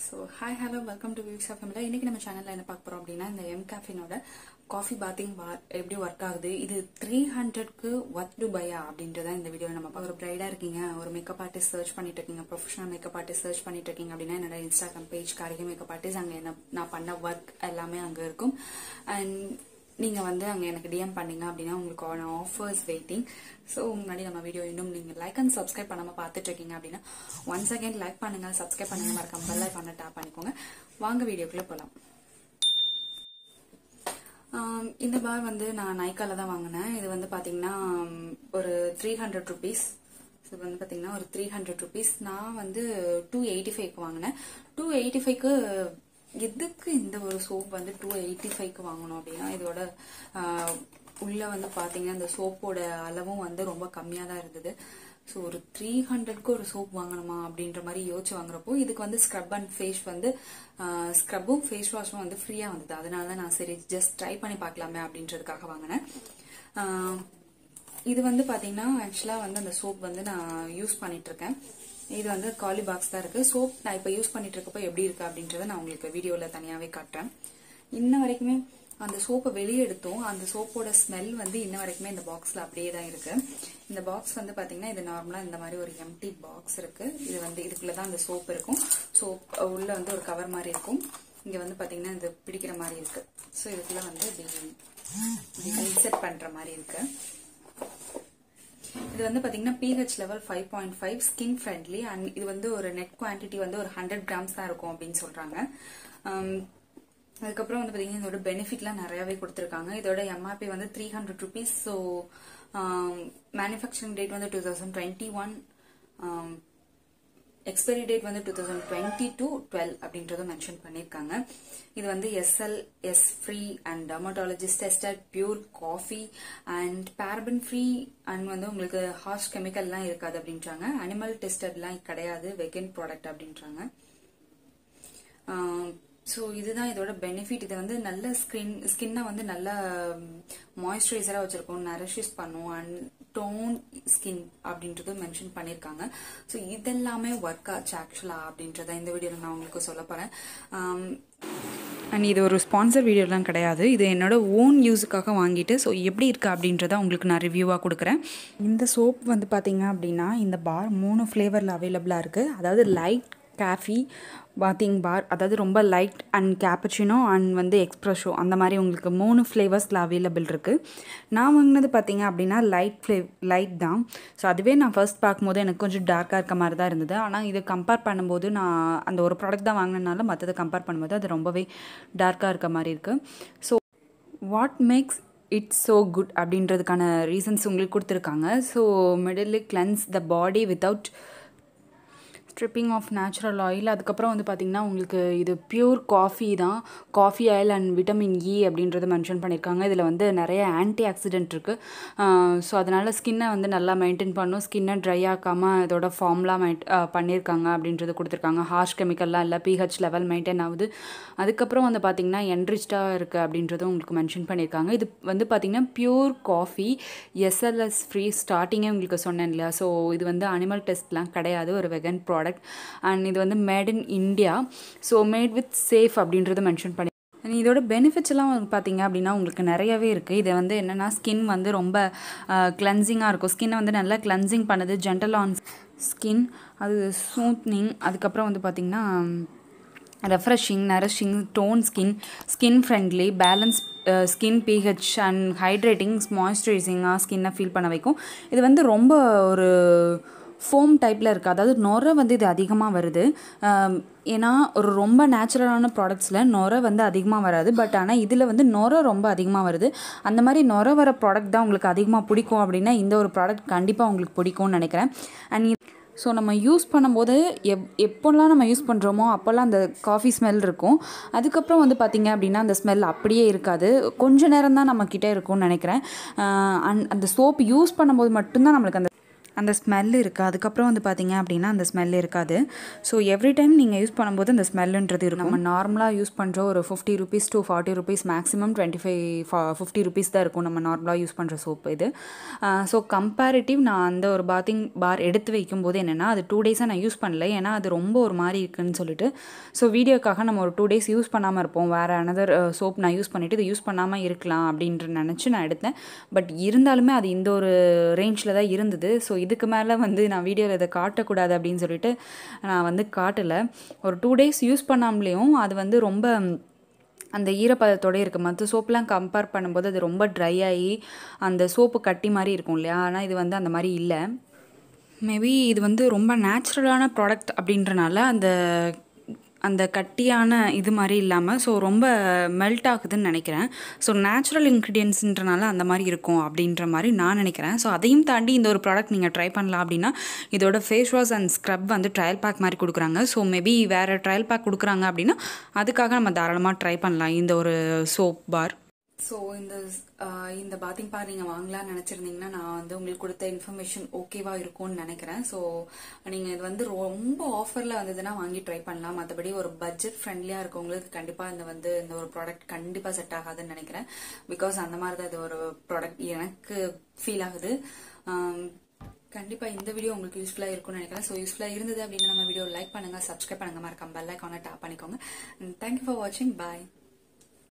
so hi hello welcome to views of family இன்னைக்கு நம்ம சேனல்ல என்ன பார்க்க போறோம் அப்படின்னா இந்த எம் கேஃபினோட காஃபி பாத்திங் பார் எப்படி ஒர்க் ஆகுது இது த்ரீ ஹண்ட்ரட்க்கு ஒர்த் டு பையா அப்படின்றத இந்த வீடியோவில் நம்ம பார்க்க ஒரு பிரைடா இருக்கீங்க ஒரு மேக்கப் ஆர்டிஸ்ட் சர்ச் பண்ணிட்டு இருக்கீங்க ப்ரொஃபஷனல் மேக்கப் ஆர்டிஸ்ட் சர்ச் பண்ணிட்டு இருக்கீங்க அப்படின்னா என்னோட இன்ஸ்டாகிராம் பேஜ் காரிக மேக்கப் ஆர்டிஸ்ட் அங்கே என்ன நான் பண்ண ஒர்க் எல்லாமே அங்கே இருக்கும் அண்ட் நீங்க வந்து அங்க எனக்கு டிஎம் பண்ணீங்க அப்படின்னா உங்களுக்கு ஆஃபர்ஸ் வெயிட்டிங் ஸோ முன்னாடி நம்ம வீடியோ இன்னும் நீங்க லைக் அண்ட் சப்ஸ்கிரைப் பண்ணாம பார்த்துட்டு இருக்கீங்க அப்படின்னா ஒன்ஸ் அகைன் லைக் பண்ணுங்க சப்ஸ்கிரைப் பண்ணுங்க மறக்காம பெல் ஐக்கான டேப் பண்ணிக்கோங்க வாங்க வீடியோக்குள்ள போலாம் ஆம், இந்த பார் வந்து நான் நைக்கால தான் வாங்கினேன் இது வந்து பாத்தீங்கன்னா ம், ஒரு த்ரீ ஹண்ட்ரட் ருபீஸ் இது வந்து பாத்தீங்கன்னா ஒரு த்ரீ ஹண்ட்ரட் ருபீஸ் நான் வந்து டூ எயிட்டி ஃபைவ்க்கு வாங்கினேன் டூ எயிட்டி ஃபைவ்க்கு எதுக்கு இந்த ஒரு சோப் வந்து டூ எயிட்டி ஃபைவ்க்கு வாங்கணும் அப்படின்னா இதோட ஆ, உள்ள வந்து பாத்தீங்கன்னா இந்த சோப்போட அளவும் வந்து ரொம்ப கம்மியா தான் இருந்தது ஸோ ஒரு த்ரீ ஹண்ட்ரட்க்கு ஒரு சோப் வாங்கணுமா அப்படின்ற மாதிரி யோசிச்சு வாங்குறப்போ இதுக்கு வந்து ஸ்க்ரப் அண்ட் ஃபேஸ் வந்து ஸ்க்ரப்பும் ஃபேஸ் வாஷும் வந்து ஃப்ரீயா வந்தது அதனால தான் நான் சரி ஜஸ்ட் ட்ரை பண்ணி பார்க்கலாமே அப்படின்றதுக்காக வாங்கினேன் ஆஹ் இது வந்து பாத்தீங்கன்னா ஆக்சுவலா வந்து அந்த சோப் வந்து நான் யூஸ் பண்ணிட்டு இருக்கேன் இது வந்து காலி பாக்ஸ் தான் இருக்கு சோப் நான் இப்ப யூஸ் பண்ணிட்டு இருக்கப்போ எப்படி இருக்கு அப்படின்றத நான் உங்களுக்கு வீடியோல தனியாவே காட்டுறேன் இன்ன வரைக்குமே அந்த சோப்பை வெளியே எடுத்தோம் அந்த சோப்போட ஸ்மெல் வந்து இன்ன வரைக்குமே இந்த பாக்ஸ்ல அப்படியே தான் இருக்கு இந்த பாக்ஸ் வந்து பாத்தீங்கன்னா இது நார்மலா இந்த மாதிரி ஒரு எம்டி பாக்ஸ் இருக்கு இது வந்து இதுக்குள்ளதான் அந்த சோப் இருக்கும் சோப் உள்ள வந்து ஒரு கவர் மாதிரி இருக்கும் இங்க வந்து பாத்தீங்கன்னா இது பிடிக்கிற மாதிரி இருக்கு ஸோ இதுக்குள்ள வந்து இப்படி இன்செர்ட் பண்ற மாதிரி இருக்கு இது வந்து பாத்தீங்கன்னா pH level five point five skin friendly and இது வந்து ஒரு நெட் குவான்டிட்டி வந்து ஒரு ஹண்ட்ரட் கிராம்ஸ் தான் இருக்கும் அப்படின்னு சொல்றாங்க Um, அதுக்கப்புறம் வந்து பாத்தீங்கன்னா இதோட பெனிஃபிட்லாம் நிறையவே கொடுத்துருக்காங்க இதோட எம்ஆர்பி வந்து three hundred rupees so manufacturing date வந்து two thousand twenty one expiry date வந்து two thousand twenty two twelve அப்படின்றத மென்ஷன் பண்ணியிருக்காங்க இது வந்து SL S free and dermatologist tested pure coffee and paraben free and வந்து உங்களுக்கு harsh கெமிக்கல்லாம் இருக்காது அப்படின்றாங்க அனிமல் டெஸ்டட்லாம் கிடையாது வெகன் ப்ராடக்ட் அப்படின்றாங்க ஸோ இதுதான் இதோட பெனிஃபிட் இது வந்து நல்ல ஸ்கின் ஸ்கின்னை வந்து நல்ல மாய்ஸ்சரைசராக வச்சிருக்கோம் நரிஷஸ் பண்ணும் அண்ட் டோன் ஸ்கின் அப்படின்றது மென்ஷன் பண்ணியிருக்காங்க ஸோ இதெல்லாமே ஒர்க் ஆச்சு ஆக்சுவலா அப்படின்றத இந்த வீடியோவில் நான் உங்களுக்கு சொல்ல போகிறேன் அண்ட் இது ஒரு ஸ்பான்சர் வீடியோலாம் கிடையாது இது என்னோட ஓன் யூஸுக்காக வாங்கிட்டு ஸோ எப்படி இருக்குது அப்படின்றத உங்களுக்கு நான் ரிவ்யூவாக கொடுக்குறேன் இந்த சோப் வந்து பார்த்தீங்க அப்படின்னா இந்த பார் மூணு ஃப்ளேவரில் அவைலபிளாக இருக்குது அதாவது லைட் காஃபி பாத்திங் பார் அதாவது ரொம்ப லைட் அண்ட் கேப்பச்சினோ அண்ட் வந்து எக்ஸ்ப்ரெஷோ அந்த மாதிரி உங்களுக்கு மூணு ஃப்ளேவர்ஸில் அவைலபிள் இருக்குது நான் வாங்கினது பார்த்தீங்க அப்படின்னா லைட் ஃப்ளே லைட் தான் ஸோ அதுவே நான் ஃபர்ஸ்ட் பார்க்கும்போது எனக்கு கொஞ்சம் டார்க்காக இருக்க மாதிரி தான் இருந்தது ஆனால் இதை கம்பேர் பண்ணும்போது நான் அந்த ஒரு ப்ராடக்ட் தான் வாங்கினனால மற்றதை கம்பேர் பண்ணும்போது அது ரொம்பவே டார்க்காக இருக்க மாதிரி இருக்குது so what makes it's so good அப்படின்றதுக்கான ரீசன்ஸ் உங்களுக்கு கொடுத்துருக்காங்க so mildly cleanse the body without stripping off natural oil அதுக்கப்புறம் வந்து பார்த்திங்கன்னா உங்களுக்கு இது பியூர் காஃபி தான் coffee oil and vitamin E அப்படின்றத மென்ஷன் பண்ணியிருக்காங்க இதில் வந்து நிறைய ஆன்டி ஆக்சிடென்ட் இருக்குது ஸோ அதனால் ஸ்கின்னை வந்து நல்லா மெயின்டைன் பண்ணும் ஸ்கின்னை ட்ரை ஆக்காமல் இதோட ஃபார்ம்லாம் மெயிட் பண்ணியிருக்காங்க அப்படின்றது கொடுத்துருக்காங்க ஹார்ஷ் கெமிக்கல்லாம் இல்லை பிஹெச் லெவல் மெயின்டைன் ஆகுது அதுக்கப்புறம் வந்து பார்த்திங்கன்னா என்ரிச்டாக இருக்குது அப்படின்றதும் உங்களுக்கு மென்ஷன் பண்ணியிருக்காங்க இது வந்து பார்த்திங்கன்னா பியூர் காஃபி எஸ்எல்எஸ் ஃப்ரீ ஸ்டார்டிங்கே உங்களுக்கு சொன்னேன் இல்லையா ஸோ இது வந்து அனிமல் டெஸ்ட்லாம் கிடையாது ஒரு வெகன் ப்ராடக்ட் அண்ட் இது வந்து made in India so made with safe அப்படின்றத மென்ஷன் பண்ணி And இதோட பெனிஃபிட்ஸ் எல்லாம் வந்து பார்த்தீங்க அப்படின்னா உங்களுக்கு நிறையவே இருக்குது இது வந்து என்னென்னா ஸ்கின் வந்து ரொம்ப கிளென்சிங்காக இருக்கும் ஸ்கின்னை வந்து நல்லா கிளென்சிங் பண்ணுது ஜென்டல் ஆன் ஸ்கின் அது ஸ்மூத்னிங் அதுக்கப்புறம் வந்து பார்த்திங்கன்னா refreshing nourishing tone skin skin friendly balance skin pH and hydrating மாய்ஸ்சரைசிங்காக ஸ்கின்னை ஃபீல் பண்ண வைக்கும் இது வந்து ரொம்ப ஒரு ஃபோம் டைப்பில் இருக்குது அதாவது நொரை வந்து இது அதிகமாக வருது ஆம், ஏன்னா ஒரு ரொம்ப நேச்சுரலான ப்ராடக்ட்ஸில் நொரை வந்து அதிகமாக வராது பட் ஆனால் இதில் வந்து நொரை ரொம்ப அதிகமாக வருது அந்த மாதிரி நொரை வர ப்ராடக்ட் தான் உங்களுக்கு அதிகமாக பிடிக்கும் அப்படின்னா இந்த ஒரு ப்ராடக்ட் கண்டிப்பாக உங்களுக்கு பிடிக்கும்னு நினைக்கிறேன் அண்ட் ஸோ நம்ம யூஸ் பண்ணும்போது எப் எப்போல்லாம் நம்ம யூஸ் பண்ணுறோமோ அப்போல்லாம் அந்த காஃபி ஸ்மெல் இருக்கும் அதுக்கப்புறம் வந்து பார்த்திங்க அப்படின்னா அந்த ஸ்மெல் அப்படியே இருக்காது கொஞ்ச நேரம் தான் நம்மக்கிட்ட இருக்கும்னு நினைக்கிறேன் அண்ட் அந்த சோப் யூஸ் பண்ணும்போது மட்டும்தான் நம்மளுக்கு அந்த அந்த ஸ்மெல் இருக்குது அதுக்கப்புறம் வந்து பார்த்தீங்க அப்படின்னா அந்த ஸ்மெல் இருக்காது ஸோ எவ்ரி டைம் நீங்கள் யூஸ் பண்ணும்போது அந்த ஸ்மெல்லுன்றது இருக்கும் நம்ம நார்மலாக யூஸ் பண்ணுற ஒரு fifty rupees to forty rupees maximum twenty five fifty rupees தான் இருக்கும் நம்ம நார்மலாக யூஸ் பண்ணுற சோப் இது ஸோ கம்பேரிட்டிவ் நான் அந்த ஒரு பாத்திங் பார் எடுத்து வைக்கும்போது என்னென்னா அது டூ டேஸாக நான் யூஸ் பண்ணல ஏன்னா அது ரொம்ப ஒரு மாதிரி இருக்குன்னு சொல்லிட்டு ஸோ வீடியோக்காக நம்ம ஒரு டூ டேஸ் யூஸ் பண்ணாமல் இருப்போம் வேறு அனதர் சோப் நான் யூஸ் பண்ணிவிட்டு இதை யூஸ் பண்ணாமல் இருக்கலாம் அப்படின்ற நினச்சி நான் எடுத்தேன் பட் இருந்தாலுமே அது இந்த ஒரு ரேஞ்சில் தான் இருந்தது ஸோ இதுக்கு மேலே வந்து நான் வீடியோவில் இதை காட்டக்கூடாது அப்படின்னு சொல்லிட்டு நான் வந்து காட்டலை ஒரு டூ டேஸ் யூஸ் பண்ணாமலேயும் அது வந்து ரொம்ப அந்த ஈரப்பதத்தோடய இருக்குது மற்ற சோப்லாம் கம்பேர் பண்ணும்போது அது ரொம்ப ட்ரை ஆகி அந்த சோப்பு கட்டி மாதிரி இருக்கும் இல்லையா ஆனால் இது வந்து அந்த மாதிரி இல்லை மேபி இது வந்து ரொம்ப நேச்சுரலான ப்ராடக்ட் அப்படின்றனால அந்த அந்த கட்டியான இது மாதிரி இல்லாமல் ஸோ ரொம்ப மெல்ட் ஆகுதுன்னு நினைக்கிறேன் ஸோ நேச்சுரல் இன்க்ரீடியன்ஸ்ன்றனால அந்த மாதிரி இருக்கும் அப்படின்ற மாதிரி நான் நினைக்கிறேன் ஸோ அதையும் தாண்டி இந்த ஒரு ப்ராடக்ட் நீங்கள் ட்ரை பண்ணலாம் அப்படின்னா இதோட ஃபேஸ் வாஷ் அண்ட் ஸ்க்ரப் வந்து ட்ரையல் பேக் மாதிரி கொடுக்குறாங்க ஸோ மேபி வேறு ட்ரையல் பேக் கொடுக்குறாங்க அப்படின்னா அதுக்காக நம்ம தாராளமாக ட்ரை பண்ணலாம் இந்த ஒரு சோப் பார் ஸோ இந்த இந்த பாத்திங் பார் நீங்கள் வாங்கலாம்னு நினச்சிருந்தீங்கன்னா நான் வந்து உங்களுக்கு கொடுத்த இன்ஃபர்மேஷன் ஓகேவா இருக்கும்னு நினைக்கிறேன் ஸோ நீங்கள் இது வந்து ரொம்ப ஆஃபரில் வந்ததுன்னா வாங்கி ட்ரை பண்ணலாம் மற்றபடி ஒரு பட்ஜெட் ஃப்ரெண்ட்லியாக இருக்கவங்களுக்கு கண்டிப்பாக இந்த வந்து இந்த ஒரு ப்ராடக்ட் கண்டிப்பாக செட் ஆகாதுன்னு நினைக்கிறேன் பிகாஸ் அந்த மாதிரி தான் இது ஒரு ப்ராடக்ட் எனக்கு ஃபீல் ஆகுது கண்டிப்பாக இந்த வீடியோ உங்களுக்கு யூஸ்ஃபுல்லாக இருக்கும்னு நினைக்கிறேன் ஸோ யூஸ்ஃபுல்லாக இருந்தது அப்படின்னா நம்ம வீடியோ லைக் பண்ணுங்கள் சப்ஸ்கிரைப் பண்ணுங்கள் மறக்காம பெல் ஐக்கானை டாப் பண்ணிக்கோங்க தேங்க்யூ ஃபார் வாட்சிங் பாய்